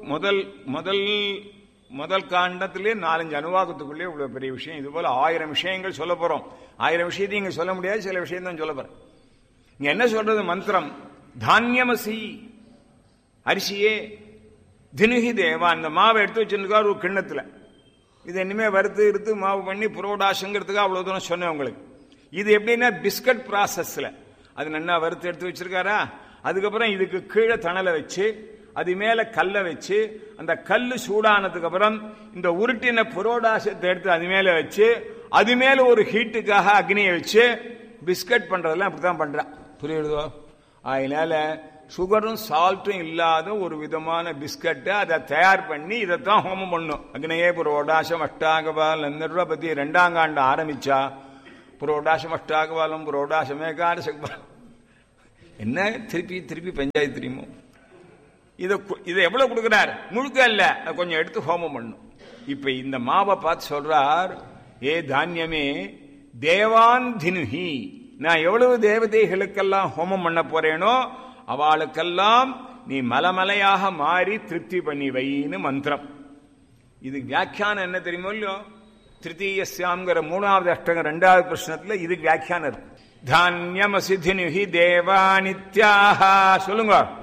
முதல் முதல் முதல் காண்டத்திலே நாலஞ்சு அனுவாகத்துக்குள்ளே இவ்வளவு பெரிய விஷயம் இது போல ஆயிரம் விஷயங்கள் சொல்ல போறோம் ஆயிரம் விஷயத்தையும் இங்க சொல்ல முடியாது சில விஷயம் தான் சொல்ல போறேன் இங்க என்ன சொல்றது மந்திரம் தானியமசி அரிசியே தினுகி தேவா அந்த மாவை எடுத்து வச்சிருக்காரு ஒரு கிண்ணத்துல இது இனிமே வறுத்து இருத்து மாவு பண்ணி புரோடாசங்கிறதுக்கு அவ்வளவு தூரம் சொன்னேன் உங்களுக்கு இது எப்படின்னா பிஸ்கட் ப்ராசஸ்ல அது நல்லா வறுத்து எடுத்து வச்சிருக்காரா அதுக்கப்புறம் இதுக்கு கீழே தணலை வச்சு அது மேல கல்லை வச்சு அந்த கல்லு சூடானதுக்கு அப்புறம் இந்த உருட்டின புரோடாசத்தை எடுத்து அது மேல வச்சு அது மேல ஒரு ஹீட்டுக்காக அக்னியை வச்சு பிஸ்கட் பண்றதெல்லாம் அப்படித்தான் பண்றா புரியுதோ அதனால சுகரும் சால்ட்டும் இல்லாத ஒரு விதமான பிஸ்கட்டை அதை தயார் பண்ணி இதைத்தான் ஹோமம் பண்ணும் அக்னியே புரோடாசம் அஷ்டாகபால் ரூபா பத்தி ரெண்டாம் காண்டு ஆரம்பிச்சா புரோடாசம் அஷ்டாகபாலம் புரோடாசம் ஏகாதசகபாலம் என்ன திருப்பி திருப்பி பஞ்சாயத்து தெரியுமோ இதை இதை எவ்வளவு கொடுக்கிறார் முழுக்க இல்ல அதை கொஞ்சம் எடுத்து ஹோமம் பண்ணும் இப்ப இந்த மாவை பார்த்து சொல்றார் ஏ தானியமே தேவான் தினுஹி நான் எவ்வளவு தேவதைகளுக்கெல்லாம் ஹோமம் பண்ண போறேனோ அவளுக்கெல்லாம் நீ மலமலையாக மாறி திருப்தி பண்ணி வைன்னு மந்திரம் இது வியாக்கியானம் என்ன தெரியுமோ இல்லையோ திருத்தீயஸ்யாங்கிற மூணாவது அஷ்டகம் ரெண்டாவது பிரश्னத்துல இதுக்கு வியாக்கியானம் இருக்கு தானியமசிதினுஹி தேவா நித்யாஹா சொல்லுங்க